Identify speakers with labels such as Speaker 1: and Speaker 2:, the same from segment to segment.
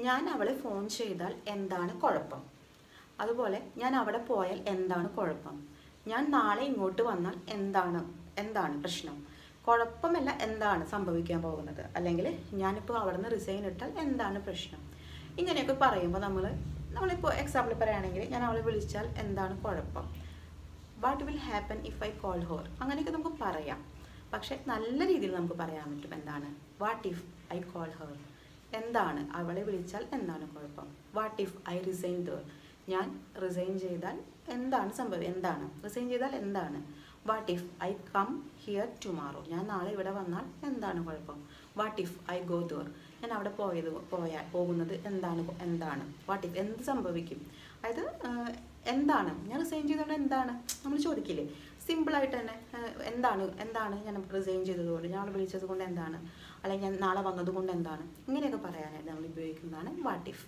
Speaker 1: ഞാൻ അവളെ ഫോൺ ചെയ്താൽ എന്താണ് കുഴപ്പം അതുപോലെ ഞാൻ അവിടെ പോയാൽ എന്താണ് കുഴപ്പം ഞാൻ നാളെ ഇങ്ങോട്ട് വന്നാൽ എന്താണ് എന്താണ് പ്രശ്നം കുഴപ്പമല്ല എന്താണ് സംഭവിക്കാൻ പോകുന്നത് അല്ലെങ്കിൽ ഞാനിപ്പോൾ അവിടെ നിന്ന് റിസൈൻ ഇട്ടാൽ എന്താണ് പ്രശ്നം ഇങ്ങനെയൊക്കെ പറയുമ്പോൾ നമ്മൾ നമ്മളിപ്പോൾ എക്സാമ്പിൾ പറയുകയാണെങ്കിൽ ഞാൻ അവളെ വിളിച്ചാൽ എന്താണ് കുഴപ്പം what will happen if I call her അങ്ങനെയൊക്കെ നമുക്ക് പറയാം പക്ഷെ നല്ല രീതിയിൽ നമുക്ക് പറയാൻ പറ്റും എന്താണ് what if I call her എന്താണ് അവളെ വിളിച്ചാൽ എന്താണ് കുഴപ്പം what if I resign there ഞാൻ റിസൈൻ ചെയ്താൽ എന്താണ് സംഭവം എന്താണ് റിസൈൻ ചെയ്താൽ എന്താണ് what if I come here tomorrow ഞാൻ നാളെ ഇവിടെ വന്നാൽ എന്താണ് കുഴപ്പം what if I go there ഞാൻ അവിടെ പോയത് പോയാൽ പോകുന്നത് എന്താണ് എന്താണ് വാട്ട് ഇഫ് എന്ത് സംഭവിക്കും അതായത് ആഹ്, എന്താണ് ഞാൻ റിസൈൻ ചെയ്തുകൊണ്ട് എന്താണ് നമ്മൾ ചോദിക്കില്ലേ സിമ്പിളായിട്ട് തന്നെ ആഹ്, എന്താണ് എന്താണ് ഞാൻ റിസൈൻ ചെയ്തതുകൊണ്ട് ഞാൻ അവിടെ വിളിച്ചത് കൊണ്ട് എന്താണ് അല്ലെങ്കിൽ ഞാൻ നാളെ വന്നത് കൊണ്ട് എന്താണ് ഇങ്ങനെയൊക്കെ പറയാനായിട്ട് നമ്മൾ ഉപയോഗിക്കുന്നതാണ് വാട്ട് ഇഫ്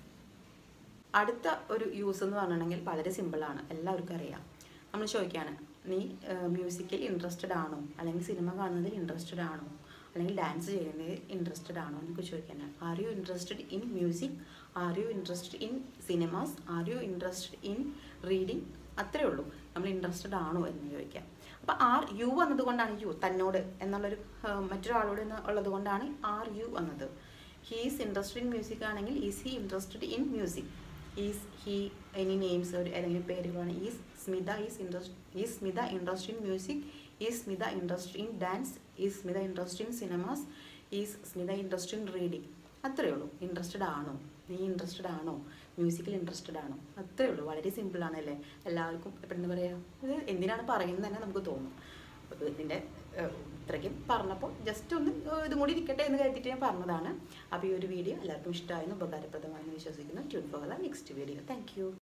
Speaker 1: അടുത്ത ഒരു യൂസ് എന്ന് പറഞ്ഞിട്ടുണ്ടെങ്കിൽ വളരെ സിമ്പിളാണ് എല്ലാവർക്കും അറിയാം നമ്മൾ ചോദിക്കുകയാണ് നീ മ്യൂസിക്കിൽ ഇൻട്രസ്റ്റഡ് ആണോ അല്ലെങ്കിൽ സിനിമ കാണുന്നതിൽ ഇൻട്രസ്റ്റഡ് ആണോ അല്ലെങ്കിൽ ഡാൻസ് ചെയ്യുന്നതിൽ ഇൻട്രസ്റ്റഡ് ആണോ എന്നൊക്കെ ചോദിക്കാനാണ് are you interested in music are you interested in cinemas are you interested in reading അത്രേ ഉള്ളൂ നമ്മൾ ഇൻട്രസ്റ്റഡ് ആണോ എന്ന് ചോദിക്കാം അപ്പോൾ ആർ യു എന്നതുകൊണ്ടാണ് യു തന്നോട് എന്നുള്ളൊരു ആ, മറ്റൊരാളോട് എന്ന് ഉള്ളത് കൊണ്ടാണ് ആർ യു എന്നത് ഹീസ് ഇൻട്രസ്റ്റഡ് ഇൻ മ്യൂസിക് ആണെങ്കിൽ is he interested in music is he any names ഒരു അല്ലെങ്കിൽ പേരുകളാണ് is Smitha is interest is Smitha interest in music is Smitha interest in dance is Smitha interest in cinemas is Smitha interest in reading അത്രയേ ഉള്ളൂ interested ആണോ നീ interested ആണോ മ്യൂസിക്കിൽ interested ആണോ അത്രയേ ഉള്ളൂ വളരെ സിമ്പിളാണ് അല്ലേ എല്ലാവർക്കും ഇപ്പം എന്താ പറയുക ഇത് എന്തിനാണ് പറയുന്നത് തന്നെ നമുക്ക് തോന്നും അപ്പോൾ ഇതിൻ്റെ ഏഹ്, ഇത്രയ്ക്കും പറഞ്ഞപ്പോൾ ജസ്റ്റ് ഒന്ന് ഏഹ്, ഇതും കൂടി ഇരിക്കട്ടെ എന്ന് കരുതിയിട്ട് ഞാൻ പറഞ്ഞതാണ് അപ്പോൾ ഈ ഒരു വീഡിയോ എല്ലാവർക്കും ഇഷ്ടമായെന്ന് ഉപകാരപ്രദമായെന്ന് വിശ്വസിക്കുന്നു tune for the next video thank U